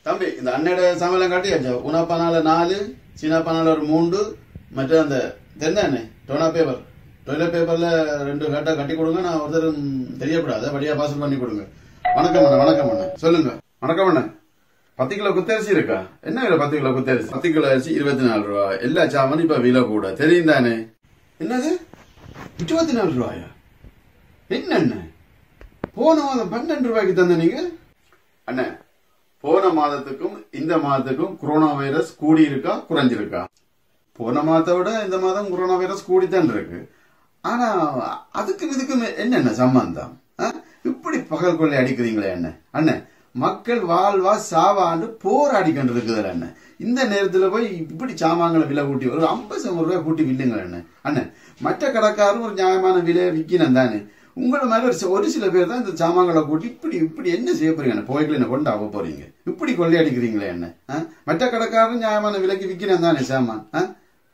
தம்பி இந்த அண்ணோட சமையலம் காட்டியாச்சா உணப்பானால நாலு சீனாப்பானால ஒரு மூன்று மற்ற அந்த தெரிந்தானே டோனா பேப்பர் டொய்லெட் பேப்பர்ல ரெண்டு கட்டை கட்டி கொடுங்க நான் ஒருத்தரும் தெரியக்கூடாது வழியா பாசல் பண்ணி கொடுங்க வணக்கம் அண்ணா வணக்கம் அண்ணா சொல்லுங்க வணக்கம் அண்ணா பத்து கிலோ குத்தரிசி இருக்கா என்ன விலை பத்து கிலோ குத்தரிசி பத்து கிலோ அரிசி இருபத்தி நாலு ரூபா எல்லா சாமானும் இப்ப விலை கூட தெரியும் தானே என்னது இருபத்தி நாலு ரூபாயா என்ன போன மாதம் பன்னெண்டு ரூபாய்க்கு தந்த நீங்க அண்ணே போன மாதத்துக்கும் இந்த மாதத்துக்கும் கொரோனா வைரஸ் கூடி இருக்கா குறைஞ்சிருக்கா போன மாதத்தை விட இந்த மாதம் கொரோனா வைரஸ் கூடித்தான் இருக்கு ஆனா அதுக்கும் இதுக்கும் என்னென்ன சம்பந்தம் ஆ? இப்படி பகல் கொள்ளை அடிக்கிறீங்களே என்ன அண்ணன் மக்கள் வாழ்வா சாவாண்டு போராடி கொண்டு இருக்குதுல அண்ணன் இந்த நேரத்துல போய் இப்படி சாமான்களை விலை கூட்டி ஒரு ஐம்பது ரூபாய் கூட்டி வில்லுங்க அண்ணன் அண்ணன் மற்ற கடைக்காரரும் ஒரு நியாயமான விலையை விற்கணும் தானே உங்களை மாதிரி ஒரு சி- ஒரு சில பேர் தான் இந்த சாமான்களை கூட்டி இப்படி இப்படி என்ன செய்ய போறீங்க என்ன போய்களை என்ன கொண்டு ஆக போறீங்க இப்படி கொள்ளையடிக்கிறீங்களே என்ன ஆ? மற்ற கடைக்காரரும் நியாயமான விலைக்கு விற்கணும் தானே சாமான் ஆ?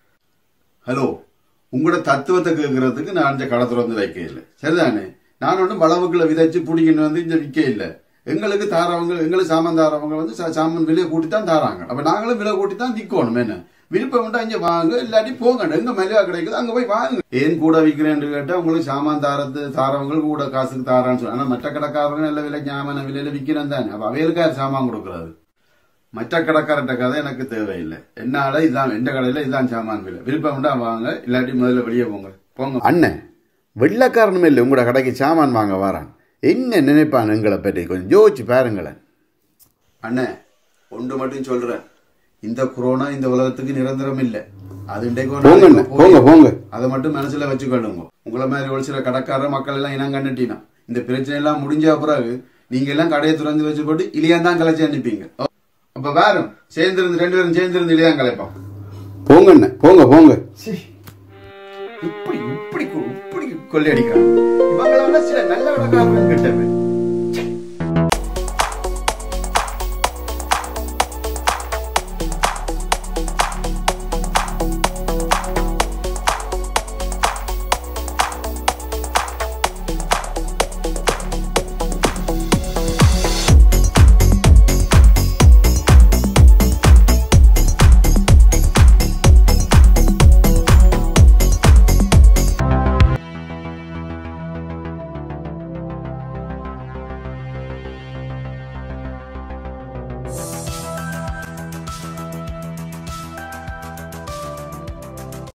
ஹலோ உங்களோட தத்துவத்தை கேட்கறதுக்கு நான் இந்த கடை திறந்து வைக்க இல்லை சரிதானே நான் ஒன்றும் வளவுக்குள்ள விதைச்சு பிடிக்கணும் வந்து இந்த விற்க இல்லை எங்களுக்கு தாரவங்க எங்களுக்கு சாமான் தாரவங்க வந்து சா- சாமான் விலையை கூட்டி தான் தாராங்க அப்ப நாங்களும் விலை கூட்டி தான் விற்கணும் என்ன விருப்பம் உண்டா இங்க வாங்க இல்லாட்டி போங்க எங்க மலிவா கிடைக்குது அங்க போய் வாங்க ஏன் கூட விற்கிறேன்னு கேட்டா உங்களுக்கு சாமான் தாரத்து தாரவங்களுக்கு கூட காசுக்கு தாரான்னு சொல்லி ஆனா மற்ற கடைக்காரங்க நல்ல விலை ஞாபக விலையில விற்கிறேன் தானே அப்ப அவைகளுக்கு யார் சாமான் கொடுக்கறது மற்ற கடைக்காரட்ட கதை எனக்கு தேவையில்லை என்னால இதான் எந்த கடையில இதான் சாமான் விலை விருப்பம் உண்டா வாங்க இல்லாட்டி முதல்ல வெளியே போங்க போங்க அண்ணன் வெள்ளக்காரனுமே இல்லை உங்களோட கடைக்கு சாமான் வாங்க வரான் என்ன நினைப்பான் எங்களை பற்றி கொஞ்சம் யோசிச்சு பாருங்களேன் அண்ணே ஒன்று மட்டும் சொல்றேன் இந்த கொரோனா இந்த உலகத்துக்கு நிரந்தரம் இல்லை அது இன்றைக்கு ஒரு போங்க நாளைக்கு அண்ணே, போய் போங்க, போங்க. அதை மட்டும் மனசுல வச்சுக்கொள்ளுங்க உங்களை மாதிரி ஒரு சில கடைக்கார மக்கள் எல்லாம் இனம் கண்டுட்டினா இந்த பிரச்சனை எல்லாம் முடிஞ்ச பிறகு நீங்க எல்லாம் கடையை திறந்து வச்சு போட்டு இலியான் தான் கலைச்சு அனுப்பிங்க அப்ப வேறும் சேர்ந்திருந்து ரெண்டு பேரும் சேர்ந்திருந்து இலியான் கலைப்போம் போங்க அண்ணே, போங்க போங்க இப்படி இப்படி இப்படி கொள்ளையடிக்கிறாங்க இவங்கள விட சில நல்ல கடைக்காரர்கள் கிட்ட